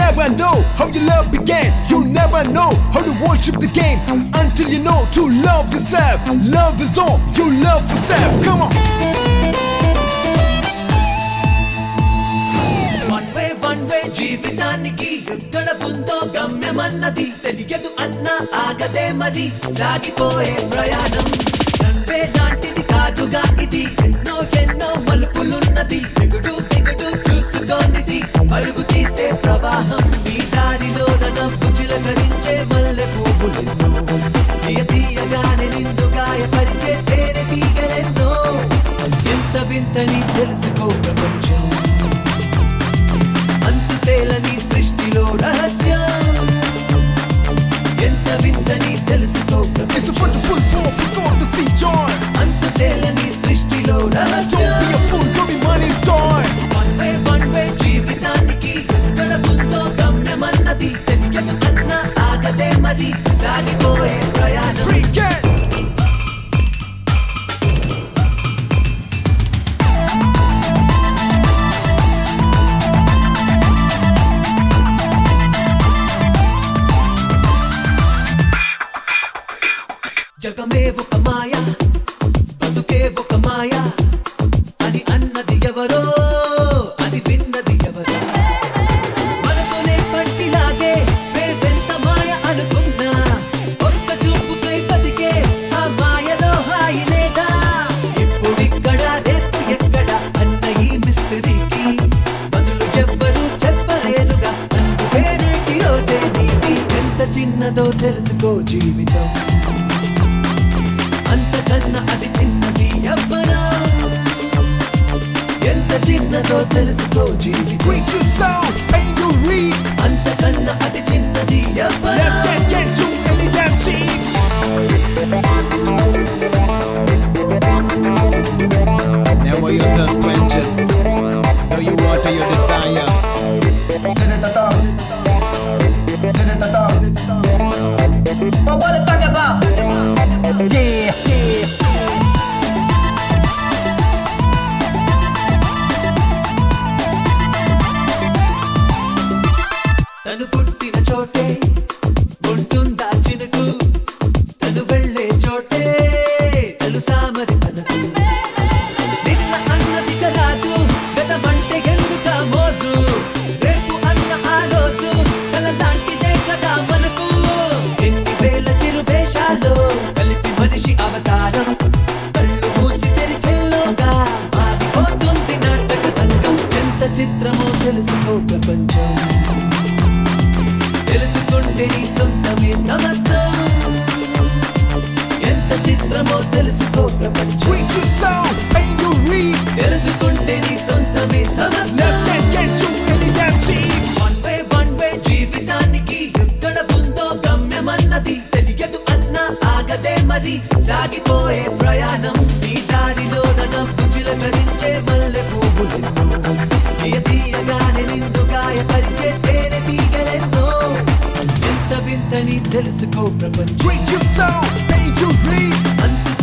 never know how your love began. You never know how to worship the game until you know to love yourself. Love is all you love yourself. Come on. One way one way జీవితానికి ఎక్కడ ఉందో గమ్యమన్నది తెలియదు అన్న ఆగదే మరి సాగిపోయే ప్రయాణం రంవే లాంటిది కాదుగా ఇది ఎన్నో ఎన్నో మలుపులున్నది దిగుడు దిగుడు చూసుకోనిది పరుగు తీసే ప్రవాహం ఈ దారిలో నవ్వు చిలకరించే మల్లె పువ్వులెన్నో తీయ తీయగానే నిండు గాయపరిచే తేనె తీగలెన్నో ఎంత వింతని తెలుసుకో ప్రపంచం అంతుతేలని సృష్టిలో రహస్యం ఎంత వింతని తెలుసుకో It's a ప్రపంచం wonderful force we got to see joy. అంతుతేలని సృష్టిలో Don't రహస్యం be a fool, don't be money's toy. One way one way జీవితానికి ఎక్కడ ఉందో గమ్యమన్నది తెలియదు అన్న ఆగదే మరి సాగిపోయే ప్రయాణం Freak it. జగమే ఒక మాయ బతుకే ఒక మాయ అది అన్నది ఎవరో అది విన్నది ఎవరో మనసునే పట్టిలాగే రేపెంత మాయ అనుకున్నా ఒక్క చూపుకై బతికే ఆ మాయలో హాయి లేదా ఇప్పుడిక్కడ రేపు ఎక్కడ అన్న ఈ మిస్టరీకి బదులు ఎవ్వరూ చెప్పలేరుగా అందుకే నేటి రోజే నీటి ఎంత చిన్నదో తెలుసుకో జీవితం అంతకన్నా అది చిన్నది ఎవ్వరో ఎంత చిన్నదో తెలుసుకో జీవితం Preach your soul, and you read. అంతకన్నా అది చిన్నది ఎవ్వరో Left can't get you any damn cheap. Never your thirst quenches. Though you water your desire. Yeah, yeah. తను పుట్టిన చోటే ఉంటుందా చినుకు తను వెళ్ళే చోటే తెలుసా మరి తనకు నిన్న అన్నది రాదు గతమంటే ఎందుక మోజు రేపు అన్న ఆ రోజు కల లాంటిదే కదా మనకు ఎన్ని వేల చిరు వేషాలు కలిపి మనిషి అవతారం కళ్ళు మూసి తెరిచేలోగా మారిపోతుంది నాటక రంగం ఎంత చిత్రమో తెలుసుకో ప్రపంచం తెలుసుకుంటే నీ సొంతమే సమస్తం ఎంత చిత్రమో తెలుసుకో ప్రపంచం Preach your soul, and you read. తెలుసుకుంటే నీ సొంతమే సమస్తం Left can't get you any damn cheap. One way one way జీవితానికి ఎక్కడ ఉందో గమ్యమన్నది తెలియదు అన్న ఆగదే మరి సాగిపోయే ప్రయాణం ఈ దారిలో నవ్వు చిలకరించే మల్లె పువ్వులెన్నో తీయ తీయగానే నిన్ను గాయపరిచే తేనె తీగలెన్నో ఎంత వింతని తెలుసుకో ప్రపంచం Preach your soul, and you read. Unto